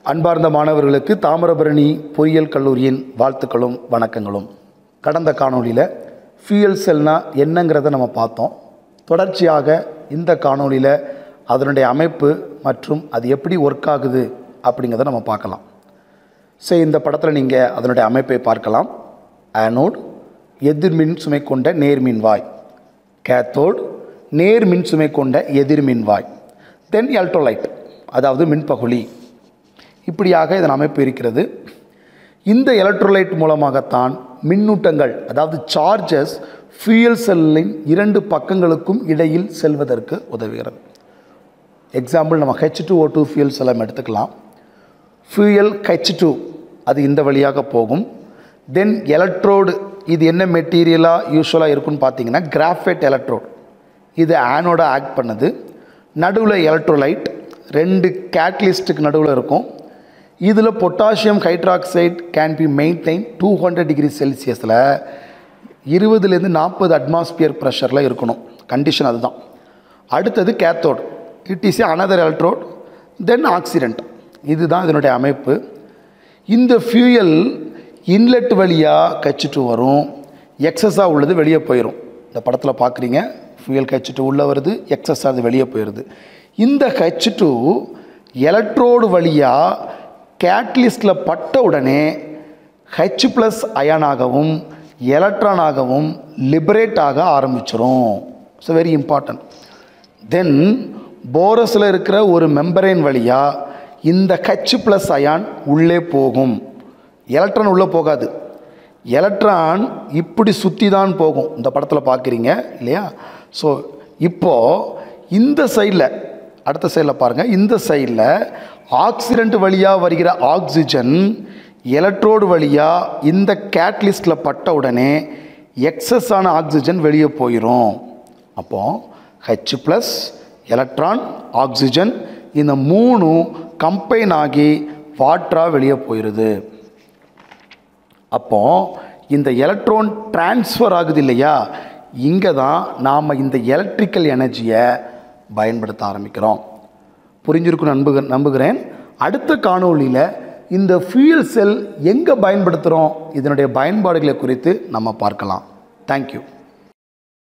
அன்பார்ந்த மாணவர்களுக்கு தாமிரபரணி பொறியியல் கல்லூரியின் வாழ்த்துக்களும் வணக்கங்களும் கடந்த காணொளியில் ஃபியூயல் செல்னா என்னங்கிறத நம்ம பார்த்தோம் தொடர்ச்சியாக இந்த காணொளியில் அதனுடைய அமைப்பு மற்றும் அது எப்படி ஒர்க் ஆகுது அப்படிங்கிறத நம்ம பார்க்கலாம் ஸோ இந்த படத்தில் நீங்கள் அதனுடைய அமைப்பை பார்க்கலாம் ஆனோட் எதிர்மின் சுமை கொண்ட நேர்மின்வாய் கேத்தோட் நேர்மின் சுமை கொண்ட எதிர்மின்வாய் தென் எல்ட்ரோலைட் அதாவது மின்பகுளி இப்படியாக இதன் அமைப்பு இருக்கிறது இந்த எலக்ட்ரோலைட் மூலமாகத்தான் மின்னூட்டங்கள் அதாவது சார்ஜஸ் ஃபியூயல் செல்லின் இரண்டு பக்கங்களுக்கும் இடையில் செல்வதற்கு உதவுகிறது எக்ஸாம்பிள் நம்ம H two O two fuel செல்லம் எடுத்துக்கலாம் ஃபியூயல் ஹெச் டூ அது இந்த வழியாக போகும் தென் எலக்ட்ரோடு இது என்ன மெட்டீரியலாக யூஸ்வலாக இருக்குன்னு பார்த்தீங்கன்னா கிராஃபைட் எலக்ட்ரோட் இது ஆனோட ஆக்ட் பண்ணுது நடுவில் எலக்ட்ரோலைட் ரெண்டு கேட்லிஸ்ட்டுக்கு நடுவில் இருக்கும் இதில் potassium hydroxide can be maintain two hundred degree செல்சியஸில் இருபதுலேருந்து நாற்பது அட்மாஸ்பியர் ப்ரெஷரில் இருக்கணும் கண்டிஷன் அதுதான் அடுத்தது cathode it is another electrode then oxidant இதுதான் இதனுடைய அமைப்பு இந்த ஃபியூயல் இன்லெட் வழியாக கச்சிட்டு வரும் எக்ஸஸாக உள்ளது வெளியே போயிடும் இந்த படத்தில் பார்க்குறீங்க ஃபியூயல் கச்சிட்டு உள்ளே வருது எக்ஸஸாக அது வெளியே போயிடுது இந்த ஹெச் டூ எலக்ட்ரோடு வழியாக கேட்லிஸ்டில் பட்ட உடனே ஹெச் ப்ளஸ் அயனாகவும் எலக்ட்ரானாகவும் லிபரேட் ஆக ஆரம்பிச்சிரும் ஸோ வெரி இம்பார்ட்டன்ட் தென் போரஸில் இருக்கிற ஒரு மெம்பரைன் வழியாக இந்த ஹெச் ப்ளஸ் அயான் உள்ளே போகும் எலக்ட்ரான் உள்ளே போகாது எலக்ட்ரான் இப்படி சுற்றி தான் போகும் இந்த படத்தில் பார்க்குறீங்க இல்லையா ஸோ இப்போது இந்த சைடில் அடுத்த சைடில் பாருங்கள் இந்த சைடில் ஆக்சிடென்ட் வழியாக வருகிற ஆக்சிஜன் எலக்ட்ரோடு வழியாக இந்த கேட்லிஸ்டில் பட்ட உடனே எக்ஸஸ் ஆன ஆக்சிஜன் வெளியே போயிடும் அப்போது ஹெச் ப்ளஸ் எலக்ட்ரான் ஆக்சிஜன் இந்த மூணும் கம்பைன் ஆகி வாட்டராக வெளியே போயிடுது அப்போ இந்த எலக்ட்ரான் டிரான்ஸ்ஃபர் ஆகுது இல்லையா இங்கே தான் நாம் இந்த எலக்ட்ரிக்கல் எனர்ஜியை பயன்படுத்த ஆரம்பிக்கிறோம் புரிஞ்சிருக்கும் நம்புக நம்புகிறேன் அடுத்த காணொளியில் இந்த ஃபியூயல் செல் எங்கே பயன்படுத்துகிறோம் இதனுடைய பயன்பாடுகளை குறித்து நம்ம பார்க்கலாம் தேங்க்யூ